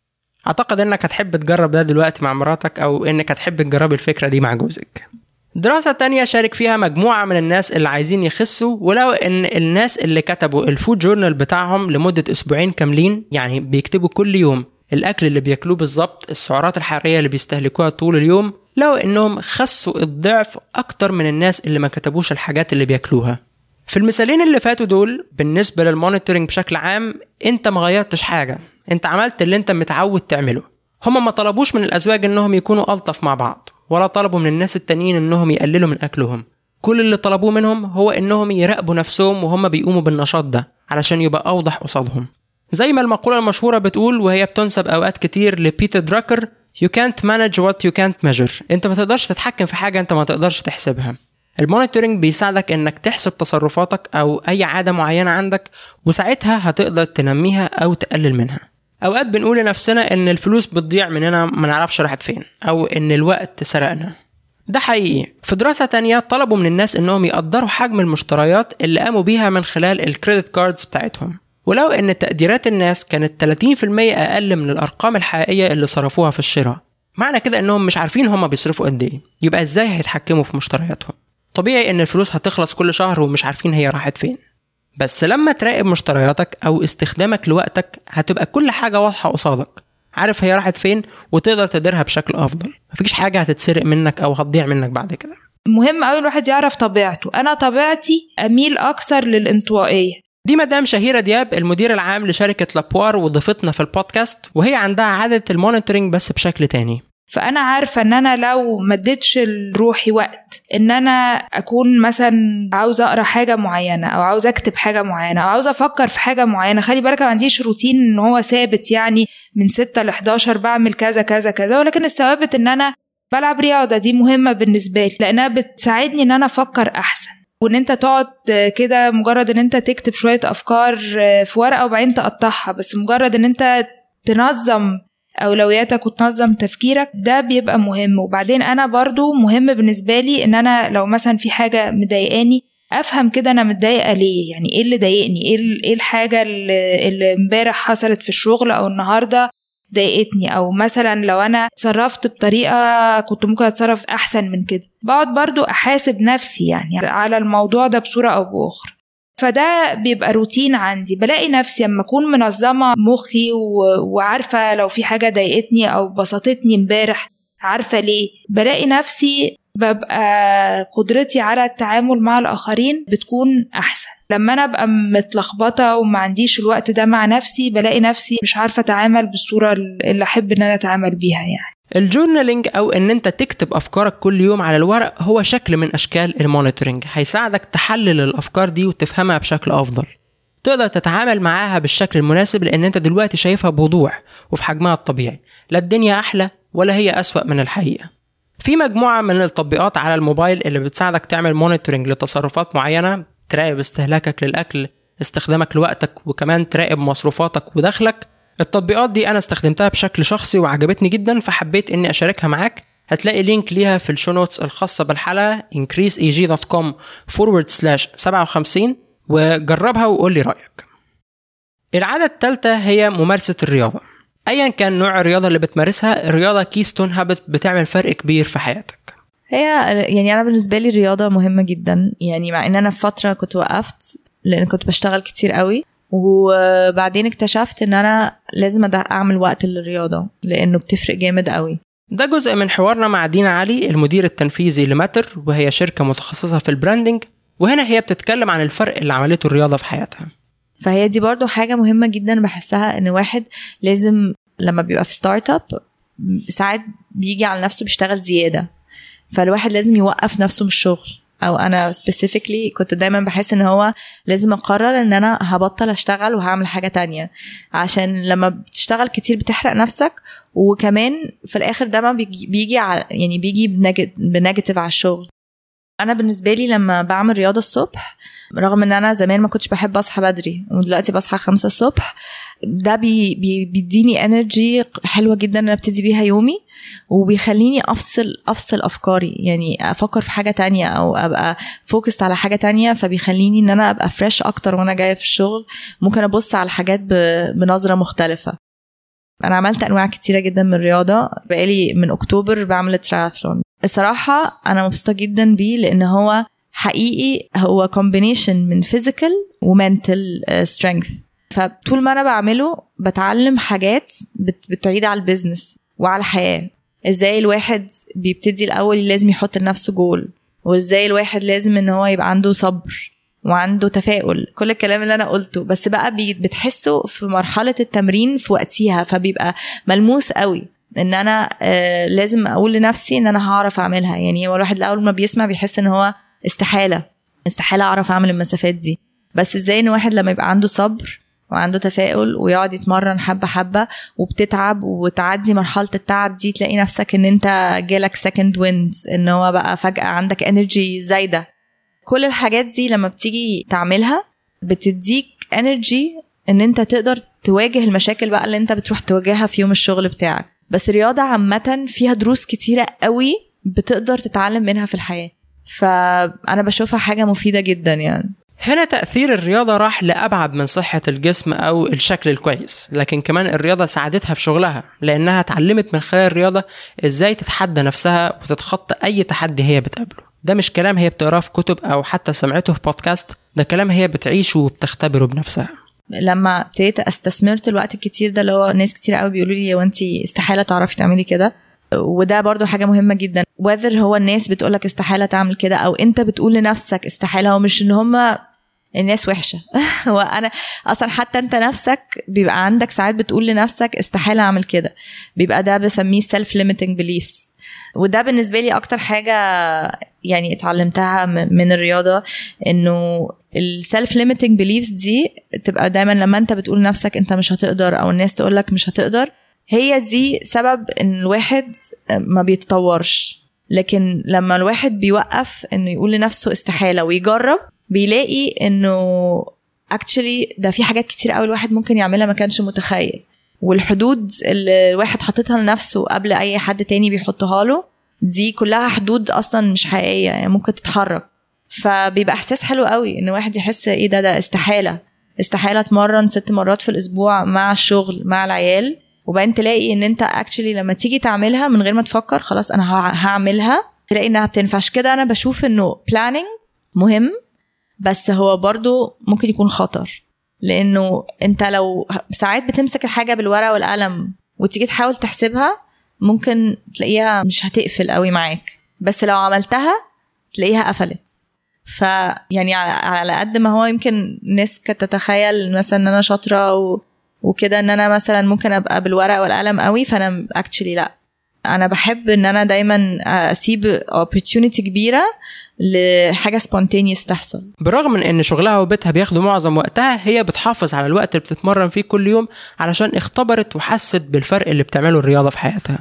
أعتقد إنك هتحب تجرب ده دلوقتي مع مراتك أو إنك هتحب تجربي الفكرة دي مع جوزك دراسة تانية شارك فيها مجموعة من الناس اللي عايزين يخسوا ولقوا إن الناس اللي كتبوا الفود جورنال بتاعهم لمدة أسبوعين كاملين يعني بيكتبوا كل يوم الأكل اللي بياكلوه بالظبط السعرات الحرارية اللي بيستهلكوها طول اليوم لقوا إنهم خسوا الضعف أكتر من الناس اللي ما كتبوش الحاجات اللي بياكلوها في المثالين اللي فاتوا دول بالنسبة للمونيتورنج بشكل عام انت ما غيرتش حاجة انت عملت اللي انت متعود تعمله هما ما طلبوش من الأزواج انهم يكونوا ألطف مع بعض ولا طلبوا من الناس التانيين انهم يقللوا من أكلهم كل اللي طلبوه منهم هو انهم يراقبوا نفسهم وهم بيقوموا بالنشاط ده علشان يبقى أوضح قصادهم زي ما المقولة المشهورة بتقول وهي بتنسب أوقات كتير لبيتر دراكر You can't manage what you can't measure انت ما تقدرش تتحكم في حاجة انت ما تقدرش تحسبها المونيتورنج بيساعدك انك تحسب تصرفاتك او اي عاده معينه عندك وساعتها هتقدر تنميها او تقلل منها اوقات بنقول لنفسنا ان الفلوس بتضيع مننا ما نعرفش راحت فين او ان الوقت سرقنا ده حقيقي في دراسة تانية طلبوا من الناس انهم يقدروا حجم المشتريات اللي قاموا بيها من خلال الكريدت كاردز بتاعتهم ولو ان تقديرات الناس كانت 30% اقل من الارقام الحقيقيه اللي صرفوها في الشراء معنى كده انهم مش عارفين هما بيصرفوا قد ايه يبقى ازاي هيتحكموا في مشترياتهم طبيعي ان الفلوس هتخلص كل شهر ومش عارفين هي راحت فين بس لما تراقب مشترياتك او استخدامك لوقتك هتبقى كل حاجه واضحه قصادك عارف هي راحت فين وتقدر تديرها بشكل افضل مفيش حاجه هتتسرق منك او هتضيع منك بعد كده مهم قوي الواحد يعرف طبيعته انا طبيعتي اميل اكثر للانطوائيه دي مدام شهيرة دياب المدير العام لشركة لابوار وضيفتنا في البودكاست وهي عندها عادة المونيتورنج بس بشكل تاني فانا عارفه ان انا لو ما اديتش لروحي وقت ان انا اكون مثلا عاوزه اقرا حاجه معينه او عاوزه اكتب حاجه معينه او عاوزه افكر في حاجه معينه خلي بالك ما عنديش روتين ان هو ثابت يعني من 6 ل 11 بعمل كذا كذا كذا ولكن الثوابت ان انا بلعب رياضه دي مهمه بالنسبه لي لانها بتساعدني ان انا افكر احسن وان انت تقعد كده مجرد ان انت تكتب شويه افكار في ورقه وبعدين تقطعها بس مجرد ان انت تنظم اولوياتك وتنظم تفكيرك ده بيبقى مهم وبعدين انا برضو مهم بالنسبه لي ان انا لو مثلا في حاجه مضايقاني افهم كده انا متضايقه ليه يعني ايه اللي ضايقني ايه ايه الحاجه اللي امبارح حصلت في الشغل او النهارده ضايقتني او مثلا لو انا اتصرفت بطريقه كنت ممكن اتصرف احسن من كده بقعد برضو احاسب نفسي يعني على الموضوع ده بصوره او باخرى فده بيبقى روتين عندي بلاقي نفسي لما اكون منظمه مخي و... وعارفه لو في حاجه ضايقتني او بسطتني امبارح عارفه ليه بلاقي نفسي ببقى قدرتي على التعامل مع الاخرين بتكون احسن لما انا ابقى متلخبطه وما عنديش الوقت ده مع نفسي بلاقي نفسي مش عارفه اتعامل بالصوره اللي احب ان انا اتعامل بيها يعني الجورنالينج او ان انت تكتب افكارك كل يوم على الورق هو شكل من اشكال المونيتورنج هيساعدك تحلل الافكار دي وتفهمها بشكل افضل تقدر تتعامل معاها بالشكل المناسب لان انت دلوقتي شايفها بوضوح وفي حجمها الطبيعي لا الدنيا احلى ولا هي اسوأ من الحقيقه في مجموعه من التطبيقات على الموبايل اللي بتساعدك تعمل مونيتورنج لتصرفات معينه تراقب استهلاكك للاكل استخدامك لوقتك وكمان تراقب مصروفاتك ودخلك التطبيقات دي انا استخدمتها بشكل شخصي وعجبتني جدا فحبيت اني اشاركها معاك هتلاقي لينك ليها في الشو نوتس الخاصه بالحلقه increaseeg.com forward slash 57 وجربها وقول لي رايك العاده الثالثه هي ممارسه الرياضه ايا كان نوع الرياضه اللي بتمارسها الرياضه كيستون هابت بتعمل فرق كبير في حياتك هي يعني انا بالنسبه لي الرياضه مهمه جدا يعني مع ان انا في فتره كنت وقفت لان كنت بشتغل كتير قوي وبعدين اكتشفت ان انا لازم اعمل وقت للرياضه لانه بتفرق جامد قوي ده جزء من حوارنا مع دينا علي المدير التنفيذي لماتر وهي شركه متخصصه في البراندنج وهنا هي بتتكلم عن الفرق اللي عملته الرياضه في حياتها فهي دي برضو حاجه مهمه جدا بحسها ان واحد لازم لما بيبقى في ستارت اب ساعات بيجي على نفسه بيشتغل زياده فالواحد لازم يوقف نفسه من الشغل او انا سبيسيفيكلي كنت دايما بحس ان هو لازم اقرر ان انا هبطل اشتغل وهعمل حاجه تانية عشان لما بتشتغل كتير بتحرق نفسك وكمان في الاخر ده ما بيجي, بيجي على يعني بيجي بنيجاتيف على الشغل انا بالنسبه لي لما بعمل رياضه الصبح رغم ان انا زمان ما كنتش بحب اصحى بدري ودلوقتي بصحى خمسة الصبح ده بي بي بيديني انرجي حلوه جدا انا ابتدي بيها يومي وبيخليني افصل افصل افكاري يعني افكر في حاجه تانية او ابقى فوكست على حاجه تانية فبيخليني ان انا ابقى فريش اكتر وانا جايه في الشغل ممكن ابص على الحاجات بنظره مختلفه انا عملت انواع كتيره جدا من الرياضه بقالي من اكتوبر بعمل تراثلون الصراحه انا مبسوطه جدا بيه لان هو حقيقي هو كومبينيشن من فيزيكال ومنتال سترينث فطول ما انا بعمله بتعلم حاجات بتعيد على البيزنس وعلى الحياه ازاي الواحد بيبتدي الاول لازم يحط لنفسه جول وازاي الواحد لازم ان هو يبقى عنده صبر وعنده تفاؤل كل الكلام اللي انا قلته بس بقى بتحسه في مرحله التمرين في وقتها فبيبقى ملموس قوي ان انا آه لازم اقول لنفسي ان انا هعرف اعملها يعني هو الواحد الاول ما بيسمع بيحس ان هو استحاله استحاله اعرف اعمل المسافات دي بس ازاي ان واحد لما يبقى عنده صبر وعنده تفاؤل ويقعد يتمرن حبه حبه وبتتعب وتعدي مرحله التعب دي تلاقي نفسك ان انت جالك سكند ويند ان هو بقى فجاه عندك انرجي زايده كل الحاجات دي لما بتيجي تعملها بتديك انرجي ان انت تقدر تواجه المشاكل بقى اللي انت بتروح تواجهها في يوم الشغل بتاعك بس الرياضه عامه فيها دروس كتيره قوي بتقدر تتعلم منها في الحياه فانا بشوفها حاجه مفيده جدا يعني هنا تأثير الرياضة راح لأبعد من صحة الجسم أو الشكل الكويس لكن كمان الرياضة ساعدتها في شغلها لأنها اتعلمت من خلال الرياضة إزاي تتحدى نفسها وتتخطى أي تحدي هي بتقابله ده مش كلام هي بتقراه في كتب أو حتى سمعته في بودكاست ده كلام هي بتعيشه وبتختبره بنفسها لما ابتديت استثمرت الوقت الكتير ده اللي هو ناس كتير قوي بيقولوا لي هو انت استحاله تعرفي تعملي كده وده برضو حاجة مهمة جدا whether هو الناس بتقولك استحالة تعمل كده أو أنت بتقول لنفسك استحالة هو مش إن هما الناس وحشة هو أنا أصلا حتى أنت نفسك بيبقى عندك ساعات بتقول لنفسك استحالة أعمل كده بيبقى ده بسميه self limiting beliefs وده بالنسبة لي أكتر حاجة يعني اتعلمتها م- من الرياضة إنه السيلف ليميتنج بيليفز دي تبقى دايما لما أنت بتقول لنفسك أنت مش هتقدر أو الناس تقولك مش هتقدر هي دي سبب ان الواحد ما بيتطورش لكن لما الواحد بيوقف انه يقول لنفسه استحاله ويجرب بيلاقي انه اكشلي ده في حاجات كتير قوي الواحد ممكن يعملها ما كانش متخيل والحدود اللي الواحد حاططها لنفسه قبل اي حد تاني بيحطها له دي كلها حدود اصلا مش حقيقيه يعني ممكن تتحرك فبيبقى احساس حلو قوي ان واحد يحس ايه ده ده استحاله استحاله اتمرن ست مرات في الاسبوع مع الشغل مع العيال وبعدين تلاقي ان انت اكشلي لما تيجي تعملها من غير ما تفكر خلاص انا ه- هعملها تلاقي انها بتنفعش كده انا بشوف انه planning مهم بس هو برضو ممكن يكون خطر لانه انت لو ساعات بتمسك الحاجه بالورقه والقلم وتيجي تحاول تحسبها ممكن تلاقيها مش هتقفل قوي معاك بس لو عملتها تلاقيها قفلت فيعني على- على قد ما هو يمكن ناس كانت تتخيل مثلا ان انا شاطره و... وكده ان انا مثلا ممكن ابقى بالورقه والقلم قوي فانا اكشلي لا انا بحب ان انا دايما اسيب opportunity كبيره لحاجه spontaneous تحصل بالرغم من ان شغلها وبيتها بياخدوا معظم وقتها هي بتحافظ على الوقت اللي بتتمرن فيه كل يوم علشان اختبرت وحست بالفرق اللي بتعمله الرياضه في حياتها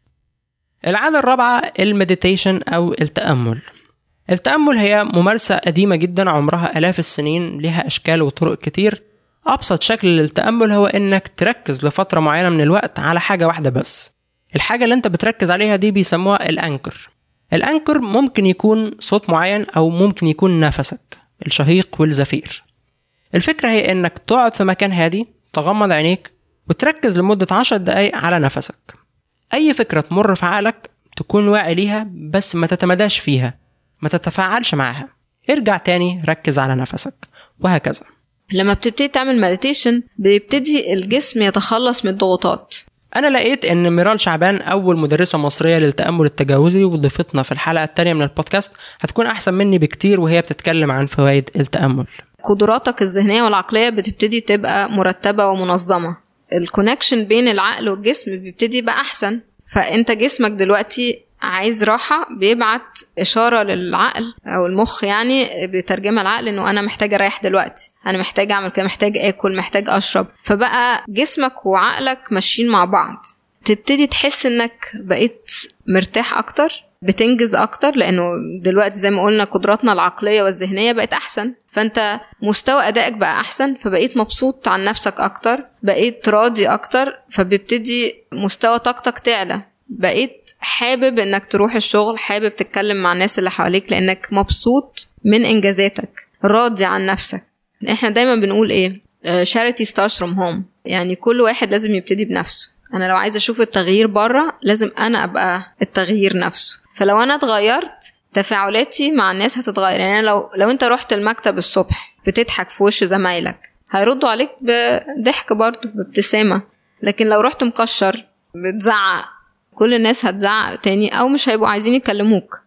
العاده الرابعه المديتيشن او التامل التامل هي ممارسه قديمه جدا عمرها الاف السنين لها اشكال وطرق كتير ابسط شكل للتامل هو انك تركز لفتره معينه من الوقت على حاجه واحده بس الحاجه اللي انت بتركز عليها دي بيسموها الانكر الانكر ممكن يكون صوت معين او ممكن يكون نفسك الشهيق والزفير الفكره هي انك تقعد في مكان هادي تغمض عينيك وتركز لمده عشر دقايق على نفسك اي فكره تمر في عقلك تكون واعي ليها بس ما تتمداش فيها ما تتفاعلش معاها ارجع تاني ركز على نفسك وهكذا لما بتبتدي تعمل مديتيشن بيبتدي الجسم يتخلص من الضغوطات انا لقيت ان ميرال شعبان اول مدرسه مصريه للتامل التجاوزي وضيفتنا في الحلقه الثانيه من البودكاست هتكون احسن مني بكتير وهي بتتكلم عن فوائد التامل قدراتك الذهنية والعقلية بتبتدي تبقى مرتبة ومنظمة الكونكشن بين العقل والجسم بيبتدي يبقى أحسن فأنت جسمك دلوقتي عايز راحة بيبعت إشارة للعقل أو المخ يعني بيترجمها العقل إنه أنا محتاج أريح دلوقتي أنا محتاج أعمل كده محتاج آكل محتاج أشرب فبقى جسمك وعقلك ماشيين مع بعض تبتدي تحس إنك بقيت مرتاح أكتر بتنجز اكتر لانه دلوقتي زي ما قلنا قدراتنا العقليه والذهنيه بقت احسن فانت مستوى ادائك بقى احسن فبقيت مبسوط عن نفسك اكتر بقيت راضي اكتر فبيبتدي مستوى طاقتك تعلى بقيت حابب انك تروح الشغل حابب تتكلم مع الناس اللي حواليك لانك مبسوط من انجازاتك راضي عن نفسك احنا دايما بنقول ايه charity starts from home يعني كل واحد لازم يبتدي بنفسه انا لو عايزه اشوف التغيير بره لازم انا ابقى التغيير نفسه فلو انا اتغيرت تفاعلاتي مع الناس هتتغير يعني أنا لو لو انت رحت المكتب الصبح بتضحك في وش زمايلك هيردوا عليك بضحك برضه بابتسامه لكن لو رحت مكشر بتزعق كل الناس هتزعق تاني او مش هيبقوا عايزين يكلموك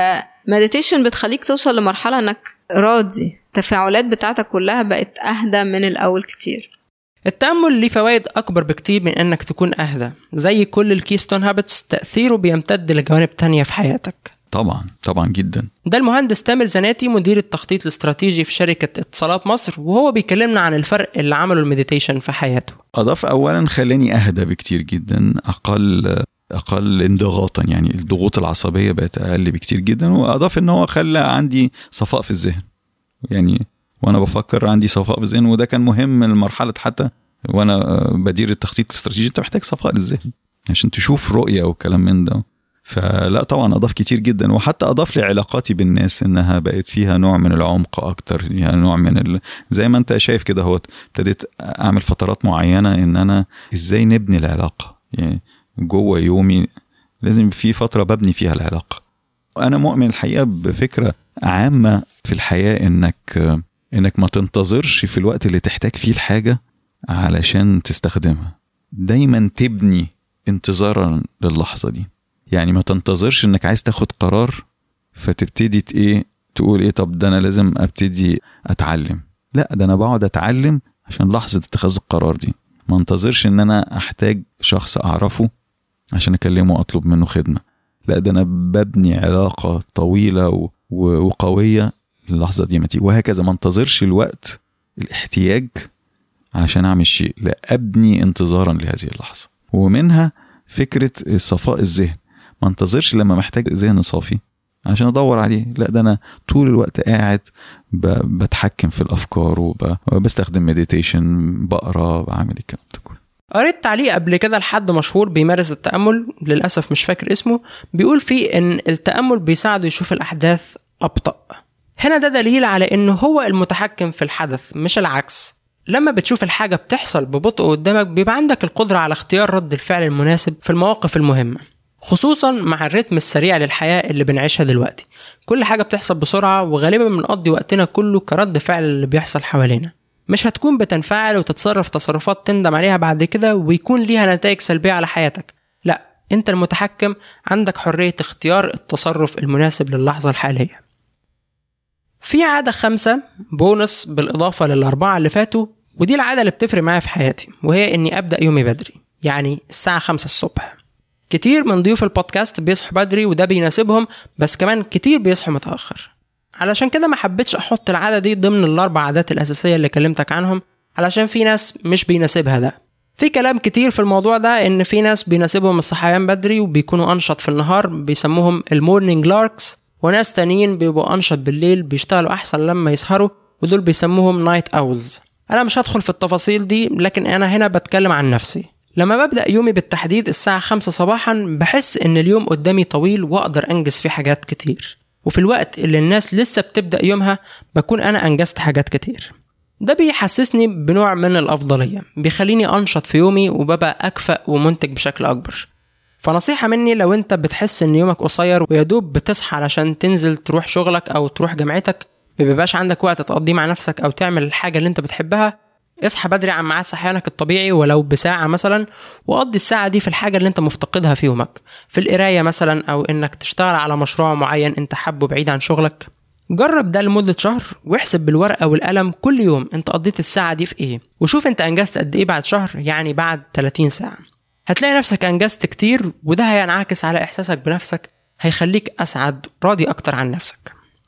فمديتيشن بتخليك توصل لمرحله انك راضي التفاعلات بتاعتك كلها بقت اهدى من الاول كتير التأمل ليه فوائد أكبر بكتير من إنك تكون أهدى زي كل الكيستون هابتس تأثيره بيمتد لجوانب تانية في حياتك طبعا طبعا جدا ده المهندس تامر زناتي مدير التخطيط الاستراتيجي في شركة اتصالات مصر وهو بيكلمنا عن الفرق اللي عمله المديتيشن في حياته اضاف اولا خلاني اهدى بكتير جدا اقل اقل انضغاطا يعني الضغوط العصبيه بقت اقل بكتير جدا واضاف ان هو خلى عندي صفاء في الذهن يعني وانا بفكر عندي صفاء في الذهن وده كان مهم لمرحله حتى وانا بدير التخطيط الاستراتيجي انت محتاج صفاء للذهن عشان تشوف رؤيه وكلام من ده فلا طبعا اضاف كتير جدا وحتى اضاف لي علاقاتي بالناس انها بقت فيها نوع من العمق اكتر يعني نوع من ال... زي ما انت شايف كده هو ابتديت اعمل فترات معينه ان انا ازاي نبني العلاقه يعني جوه يومي لازم في فتره ببني فيها العلاقه انا مؤمن الحقيقه بفكره عامه في الحياه انك انك ما تنتظرش في الوقت اللي تحتاج فيه الحاجه علشان تستخدمها دايما تبني انتظارا للحظه دي يعني ما تنتظرش انك عايز تاخد قرار فتبتدي ايه تقول ايه طب ده انا لازم ابتدي اتعلم لا ده انا بقعد اتعلم عشان لحظه اتخاذ القرار دي ما انتظرش ان انا احتاج شخص اعرفه عشان اكلمه واطلب منه خدمه لا ده انا ببني علاقه طويله و... و... وقويه اللحظه دي ما تيجي وهكذا ما انتظرش الوقت الاحتياج عشان اعمل شيء لا ابني انتظارا لهذه اللحظه ومنها فكره صفاء الذهن ما انتظرش لما محتاج ذهن صافي عشان ادور عليه لا ده انا طول الوقت قاعد ب... بتحكم في الافكار وب... وبستخدم مديتيشن بقرا بعمل الكلام ده كله قريت تعليق قبل كده لحد مشهور بيمارس التأمل للأسف مش فاكر اسمه بيقول فيه إن التأمل بيساعده يشوف الأحداث أبطأ هنا ده دليل على إنه هو المتحكم في الحدث مش العكس لما بتشوف الحاجة بتحصل ببطء قدامك بيبقى عندك القدرة على اختيار رد الفعل المناسب في المواقف المهمة خصوصا مع الريتم السريع للحياة اللي بنعيشها دلوقتي كل حاجة بتحصل بسرعة وغالبا بنقضي وقتنا كله كرد فعل اللي بيحصل حوالينا مش هتكون بتنفعل وتتصرف تصرفات تندم عليها بعد كده ويكون ليها نتائج سلبية على حياتك لا انت المتحكم عندك حرية اختيار التصرف المناسب للحظة الحالية في عادة خمسة بونص بالإضافة للأربعة اللي فاتوا ودي العادة اللي بتفرق معايا في حياتي وهي إني أبدأ يومي بدري يعني الساعة خمسة الصبح كتير من ضيوف البودكاست بيصحوا بدري وده بيناسبهم بس كمان كتير بيصحوا متأخر علشان كده ما حبيتش احط العاده دي ضمن الاربع عادات الاساسيه اللي كلمتك عنهم علشان في ناس مش بيناسبها ده في كلام كتير في الموضوع ده ان في ناس بيناسبهم الصحيان بدري وبيكونوا انشط في النهار بيسموهم المورنينج لاركس وناس تانيين بيبقوا انشط بالليل بيشتغلوا احسن لما يسهروا ودول بيسموهم نايت اولز انا مش هدخل في التفاصيل دي لكن انا هنا بتكلم عن نفسي لما ببدأ يومي بالتحديد الساعة خمسة صباحا بحس إن اليوم قدامي طويل وأقدر أنجز فيه حاجات كتير وفي الوقت اللي الناس لسه بتبدأ يومها بكون أنا أنجزت حاجات كتير ده بيحسسني بنوع من الأفضلية بيخليني أنشط في يومي وببقى أكفأ ومنتج بشكل أكبر فنصيحة مني لو أنت بتحس إن يومك قصير ويدوب بتصحى علشان تنزل تروح شغلك أو تروح جامعتك مبيبقاش عندك وقت تقضيه مع نفسك أو تعمل الحاجة اللي أنت بتحبها اصحى بدري عن ميعاد صحيانك الطبيعي ولو بساعة مثلا وقضي الساعة دي في الحاجة اللي انت مفتقدها في يومك في القراية مثلا او انك تشتغل على مشروع معين انت حابه بعيد عن شغلك جرب ده لمدة شهر واحسب بالورقة والقلم كل يوم انت قضيت الساعة دي في ايه وشوف انت انجزت قد ايه بعد شهر يعني بعد 30 ساعة هتلاقي نفسك انجزت كتير وده هينعكس على احساسك بنفسك هيخليك اسعد راضي اكتر عن نفسك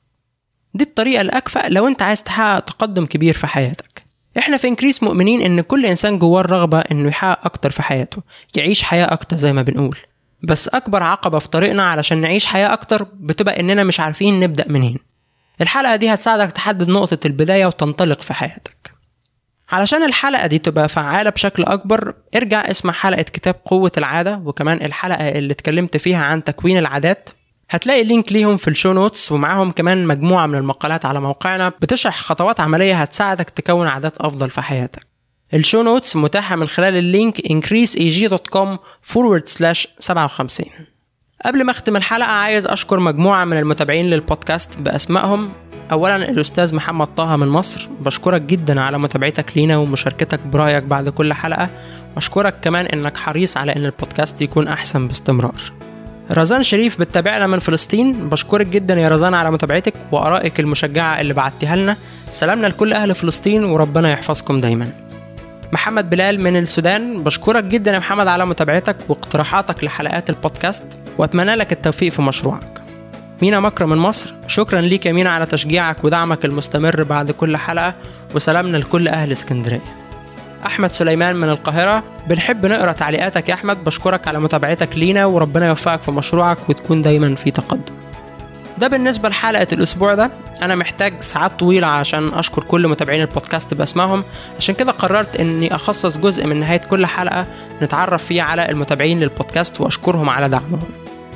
دي الطريقة الأكفأ لو أنت عايز تحقق تقدم كبير في حياتك احنا في انكريس مؤمنين ان كل انسان جواه الرغبه انه يحقق اكتر في حياته يعيش حياه اكتر زي ما بنقول بس اكبر عقبه في طريقنا علشان نعيش حياه اكتر بتبقى اننا مش عارفين نبدا منين الحلقه دي هتساعدك تحدد نقطه البدايه وتنطلق في حياتك علشان الحلقة دي تبقى فعالة بشكل أكبر ارجع اسمع حلقة كتاب قوة العادة وكمان الحلقة اللي اتكلمت فيها عن تكوين العادات هتلاقي لينك ليهم في الشو نوتس ومعاهم كمان مجموعة من المقالات على موقعنا بتشرح خطوات عملية هتساعدك تكون عادات أفضل في حياتك الشو نوتس متاحة من خلال اللينك increaseeg.com forward slash 57 قبل ما اختم الحلقة عايز أشكر مجموعة من المتابعين للبودكاست بأسمائهم أولا الأستاذ محمد طه من مصر بشكرك جدا على متابعتك لينا ومشاركتك برأيك بعد كل حلقة وأشكرك كمان إنك حريص على إن البودكاست يكون أحسن باستمرار رزان شريف بتتابعنا من فلسطين بشكرك جدا يا رزان على متابعتك وارائك المشجعه اللي بعتيها لنا سلامنا لكل اهل فلسطين وربنا يحفظكم دايما محمد بلال من السودان بشكرك جدا يا محمد على متابعتك واقتراحاتك لحلقات البودكاست واتمنى لك التوفيق في مشروعك مينا مكرم من مصر شكرا ليك يا مينا على تشجيعك ودعمك المستمر بعد كل حلقه وسلامنا لكل اهل اسكندريه احمد سليمان من القاهره بنحب نقرا تعليقاتك يا احمد بشكرك على متابعتك لينا وربنا يوفقك في مشروعك وتكون دايما في تقدم ده بالنسبة لحلقة الأسبوع ده أنا محتاج ساعات طويلة عشان أشكر كل متابعين البودكاست بأسمائهم عشان كده قررت إني أخصص جزء من نهاية كل حلقة نتعرف فيه على المتابعين للبودكاست وأشكرهم على دعمهم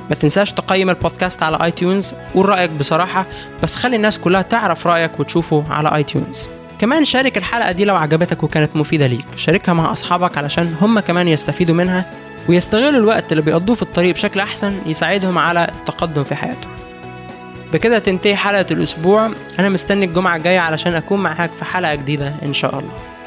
ما تنساش تقيم البودكاست على اي تيونز قول رايك بصراحه بس خلي الناس كلها تعرف رايك وتشوفه على اي تيونز كمان شارك الحلقه دي لو عجبتك وكانت مفيده ليك شاركها مع اصحابك علشان هم كمان يستفيدوا منها ويستغلوا الوقت اللي بيقضوه في الطريق بشكل احسن يساعدهم على التقدم في حياتهم بكده تنتهي حلقه الاسبوع انا مستني الجمعه الجايه علشان اكون معاك في حلقه جديده ان شاء الله